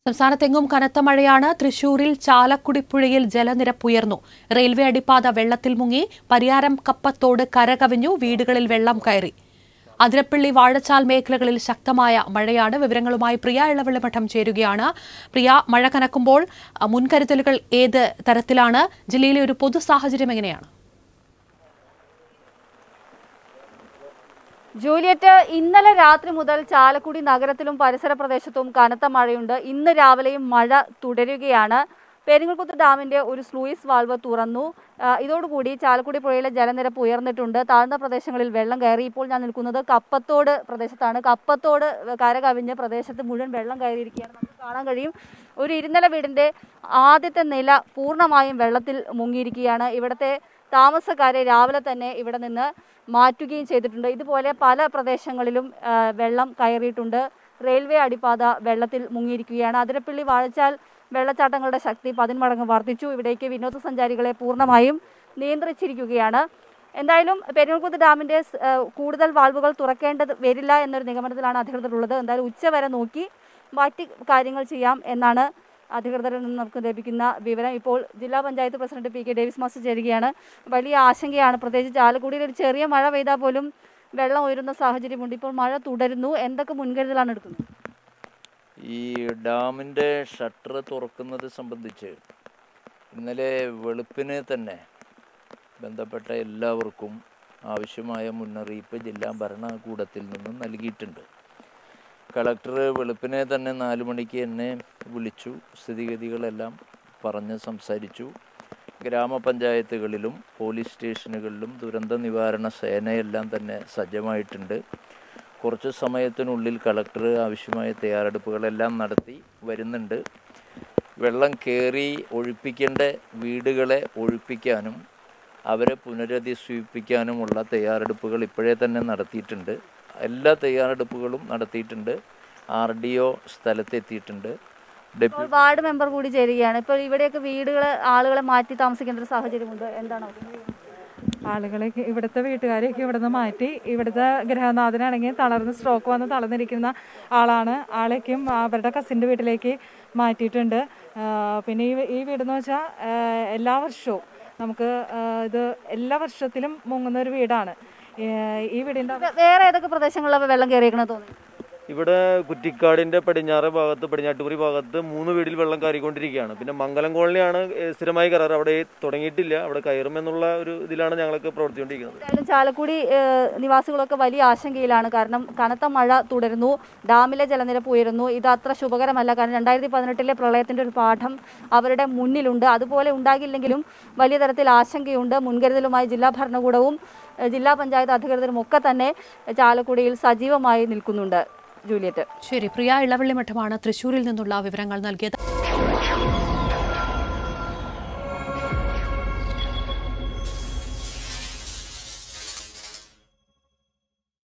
സംസ്ഥാനത്തെങ്ങും കനത്ത മഴയാണ് തൃശൂരിൽ ചാലക്കുടി പുഴയിൽ ജലനിരപ്പ് ഉയർന്നു റെയിൽവേ അടിപ്പാത വെള്ളത്തിൽ മുങ്ങി പരിയാരം കപ്പത്തോട് കരകവിഞ്ഞു വീടുകളിൽ വെള്ളം കയറി അതിരപ്പള്ളി വാഴച്ചാൽ മേഖലകളിൽ ശക്തമായ മഴയാണ് വിവരങ്ങളുമായി പ്രിയ ഇളവള്ളിമഠം ചേരുകയാണ് പ്രിയ മഴ കനക്കുമ്പോൾ അഹ്, മുൻകരുതലുകൾ ഏത് തരത്തിലാണ് ജില്ലയിലെ ഒരു പൊതു സാഹചര്യം എങ്ങനെയാണ് ജൂലിയറ്റ് ഇന്നലെ രാത്രി മുതൽ ചാലക്കുടി നഗരത്തിലും പരിസര പ്രദേശത്തും കനത്ത മഴയുണ്ട് ഇന്ന് രാവിലെയും മഴ തുടരുകയാണ് പെരിങ്ങൽകുത്ത് ഡാമിന്റെ ഒരു സ്ലൂയിസ് വാൾവ് തുറന്നു ആ, ഇതോടുകൂടി ചാലക്കുടി പുഴയിലെ ജലനിരപ്പ് ഉയർന്നിട്ടുണ്ട് താഴ്ന്ന പ്രദേശങ്ങളിൽ വെള്ളം കയറി ഇപ്പോൾ ഞാൻ നിൽക്കുന്നത് കപ്പത്തോട് പ്രദേശത്താണ് കപ്പത്തോട് കര കവിഞ്ഞ് പ്രദേശത്ത് മുഴുവൻ വെള്ളം കയറിയിരിക്കുകയാണ് നമുക്ക് കാണാൻ കഴിയും ഒരു ഇരുനില വീടിന്റെ ആദ്യത്തെ നില പൂർണ്ണമായും വെള്ളത്തിൽ മുങ്ങിയിരിക്കുകയാണ് ഇവിടുത്തെ താമസക്കാരെ രാവിലെ തന്നെ ഇവിടെ നിന്ന് മാറ്റുകയും ചെയ്തിട്ടുണ്ട് ഇതുപോലെ പല പ്രദേശങ്ങളിലും ആ, വെള്ളം കയറിയിട്ടുണ്ട് റെയിൽവേ അടിപ്പാത വെള്ളത്തിൽ മുങ്ങിയിരിക്കുകയാണ് അതിരപ്പള്ളി വാഴച്ചാൽ വെള്ളച്ചാട്ടങ്ങളുടെ ശക്തി പതിന്മടങ്ങ് വർദ്ധിച്ചു ഇവിടേക്ക് വിനോദസഞ്ചാരികളെ പൂർണ്ണമായും നിയന്ത്രിച്ചിരിക്കുകയാണ് എന്തായാലും പെരിങ്ങൽകുത്ത് ഡാമിന്റെ സ്- ആ, കൂടുതൽ വാൾവുകൾ തുറക്കേണ്ടത് വരില്ല എന്നൊരു നിഗമനത്തിലാണ് അധികൃതർ ഉള്ളത് എന്തായാലും ഉച്ചവരെ നോക്കി ബാക്കി കാര്യങ്ങൾ ചെയ്യാം എന്നാണ് അധികൃതരിൽ നിന്ന് നമുക്ക് ലഭിക്കുന്ന വിവരം ഇപ്പോൾ ജില്ലാ panchayat president P K Davis master ചേരുകയാണ് വലിയ ആശങ്കയാണ് പ്രത്യേകിച്ച് ചാലക്കുടിയിൽ ഒരു ചെറിയ മഴ പെയ്താൽ പോലും വെള്ളം ഉയരുന്ന സാഹചര്യമുണ്ട് ഇപ്പോൾ മഴ തുടരുന്നു എന്തൊക്കെ മുൻകരുതലാണ് എടുക്കുന്നത് ഈ ഡാമിൻ്റെ ഷട്ടർ തുറക്കുന്നത് സംബന്ധിച്ച് ഇന്നലെ വെളുപ്പിന് തന്നെ ബന്ധപ്പെട്ട എല്ലാവർക്കും ആവശ്യമായ മുന്നറിയിപ്പ് ജില്ലാ ഭരണകൂടത്തിൽ നിന്നും നൽകിയിട്ടുണ്ട് കളക്ടർ വെളുപ്പിനെ തന്നെ നാല് മണിക്ക് എന്നെ വിളിച്ചു സ്ഥിതിഗതികളെല്ലാം പറഞ്ഞ് സംസാരിച്ചു ഗ്രാമപഞ്ചായത്തുകളിലും പോലീസ് സ്റ്റേഷനുകളിലും ദുരന്ത നിവാരണ സേനയെല്ലാം തന്നെ സജ്ജമായിട്ടുണ്ട് കുറച്ച് സമയത്തിനുള്ളിൽ കളക്ടർ ആവശ്യമായ തയ്യാറെടുപ്പുകളെല്ലാം നടത്തി വരുന്നുണ്ട് വെള്ളം കയറി ഒഴിപ്പിക്കേണ്ട വീടുകളെ ഒഴിപ്പിക്കാനും അവരെ പുനരധിവസിപ്പിക്കാനുമുള്ള തയ്യാറെടുപ്പുകൾ ഇപ്പോഴേ തന്നെ നടത്തിയിട്ടുണ്ട് എല്ലാ തയ്യാറെടുപ്പുകളും നടത്തിയിട്ടുണ്ട് ആർ ഡി ഒ സ്ഥലത്തെത്തിയിട്ടുണ്ട് ഇപ്പോൾ ഡെപ്യൂട്ടി വാർഡ് മെമ്പർ കൂടി ചേരുകയാണ് ഇപ്പോൾ ഇവിടെയൊക്കെ വീടുകൾ ആളുകളെ മാറ്റി താമസിക്കേണ്ട ഒരു സാഹചര്യമുണ്ട് എന്താണ് അവസ്ഥ? ആളുകളെ ഇവിടുത്തെ വീട്ടുകാരെയൊക്കെ ഇവിടുന്ന് മാറ്റി ഇവിടുത്തെ ഗൃഹനാഥനാണെങ്കിൽ തളർന്ന് സ്ട്രോക്ക് വന്ന് തളർന്നിരിക്കുന്ന ആളാണ് ആളേക്കും അവരുടെ കസിൻ്റെ വീട്ടിലേക്ക് മാറ്റിയിട്ടുണ്ട് ആ, പിന്നെ ഈ ഈ വീടെന്ന് വെച്ചാൽ എല്ലാ വർഷവും നമുക്ക് ആ, ഇത് എല്ലാ വർഷത്തിലും മുങ്ങുന്ന ഒരു വീടാണ് ഏ, ഈ വീടിൻ്റെ വേ- വേറെ ഏതൊക്കെ പ്രദേശങ്ങളിലാണ് വെള്ളം കയറിയേക്കണെന്ന് തോന്നുന്നു ഇവിടെ കുറ്റിക്കാടിന്റെ പടിഞ്ഞാറ് ഭാഗത്ത് പടിഞ്ഞാട്ടുപുരി ഭാഗത്ത് മൂന്ന് വീടിൽ വെള്ളം കയറിക്കൊണ്ടിരിക്കുകയാണ് പിന്നെ മംഗലം കോളനിയാണ് ഏ, സ്ഥിരമായി കയറാറ് അവിടെ തുടങ്ങിയിട്ടില്ല അവിടെ കയറുമെന്നുള്ള ഒരു ഇതിലാണ് ഞങ്ങളൊക്കെ പ്രവർത്തിച്ചുകൊണ്ടിരിക്കുന്നത് എന്തായാലും ചാലക്കുടി ഏഹ്, നിവാസികളൊക്കെ വലിയ ആശങ്കയിലാണ് കാരണം കനത്ത മഴ തുടരുന്നു ഡാമിലെ ജലനിരപ്പ് ഉയരുന്നു ഇത് അത്ര ശുഭകരമല്ല കാരണം രണ്ടായിരത്തി പതിനെട്ടിലെ പ്രളയത്തിന്റെ ഒരു പാഠം അവരുടെ മുന്നിലുണ്ട് അതുപോലെ ഉണ്ടാകില്ലെങ്കിലും വലിയ തരത്തിൽ ആശങ്കയുണ്ട് മുൻകരുതലുമായി ജില്ലാ ഭരണകൂടവും ഏഹ്, ജില്ലാ പഞ്ചായത്ത് അധികൃതരും ഒക്കെ തന്നെ ചാലക്കുടിയിൽ സജീവമായി നിൽക്കുന്നുണ്ട് ജൂലിയറ്റ് ശരി പ്രിയ ഇളവള്ളിമഠമാണ് തൃശൂരിൽ നിന്നുള്ള വിവരങ്ങൾ നൽകിയത്